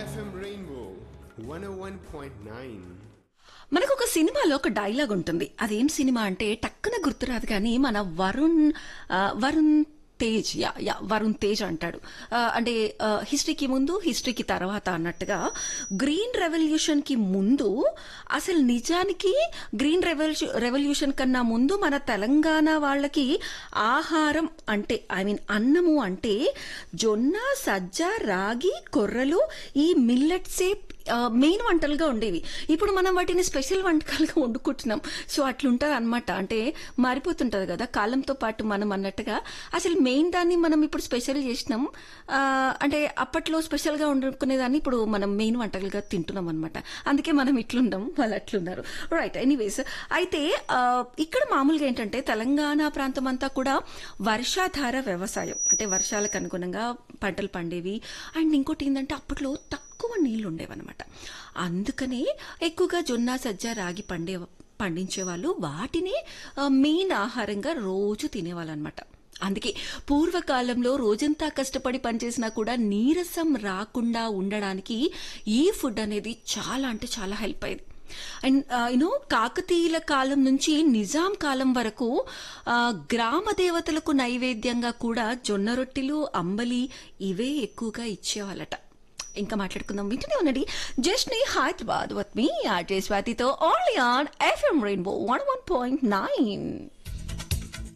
FM Rainbow 101.9. మనకు ఒక సినిమాలో ఒక డైలాగ్ ఉంటుంది అదేం సినిమా అంటే టక్కున గుర్తురాదు కానీ మన వరుణ్ ఆ, వరుణ్ తేజ్ యా యా వరుణ్ తేజ్ అంటాడు ఆ, అంటే ఆ, హిస్టరీకి ముందు హిస్టరీకి తర్వాత అన్నట్టుగా గ్రీన్ రెవల్యూషన్ కి ముందు అసలు నిజానికి గ్రీన్ రెవల్యూషన్ రెవల్యూషన్ కన్నా ముందు మన తెలంగాణ వాళ్ళకి ఆహారం అంటే ఐ మీన్ అన్నము అంటే జొన్న సజ్జ రాగి కొర్రలు ఈ మిల్లెట్సే మెయిన్ వంటలుగా ఉండేవి ఇప్పుడు మనం వాటిని స్పెషల్ వంటకాలుగా వండుకుంటున్నాం సో అట్లుంటది అనమాట అంటే మారిపోతుంటది కదా కాలంతో పాటు మనం అన్నట్టుగా అసలు మెయిన్ దాన్ని మనం ఇప్పుడు స్పెషల్ చేసినాం ఆ, అంటే అప్పట్లో స్పెషల్ గా వండుకునేదాన్ని ఇప్పుడు మనం మెయిన్ వంటలుగా తింటున్నాం అనమాట అందుకే మనం ఇట్లుండం వాళ్ళు అట్లున్నారు రైట్ ఎనీవేస్ అయితే ఆ, ఇక్కడ మామూలుగా ఏంటంటే తెలంగాణ ప్రాంతం అంతా కూడా వర్షాధార వ్యవసాయం అంటే వర్షాలకు అనుగుణంగా పంటలు పండేవి అండ్ ఇంకోటి ఏంటంటే అప్పట్లో తక్కువ నీళ్లు ఉండేవన్నమాట అందుకనే ఎక్కువగా జొన్న సజ్జ రాగి పండే పండించే వాళ్ళు వాటిని ఆ, మెయిన్ ఆహారంగా రోజు తినేవాళ్ళు అనమాట అందుకే పూర్వకాలంలో రోజంతా కష్టపడి పనిచేసినా కూడా నీరసం రాకుండా ఉండడానికి ఈ ఫుడ్ అనేది చాలా అంటే చాలా హెల్ప్ అయ్యేది అండ్ యూనో కాకతీయుల కాలం నుంచి నిజాం కాలం వరకు ఆ, గ్రామ దేవతలకు నైవేద్యంగా కూడా జొన్న రొట్టెలు అంబలి ఇవే ఎక్కువగా ఇచ్చేవాళ్ళట ఇంకా మాట్లాడుకుందాం వింటూనే ఉన్నది జస్ట్ నీ హైదరాబాద్ వత్ మీ ఆర్జే స్వాతితో only on FM rainbow one one point nine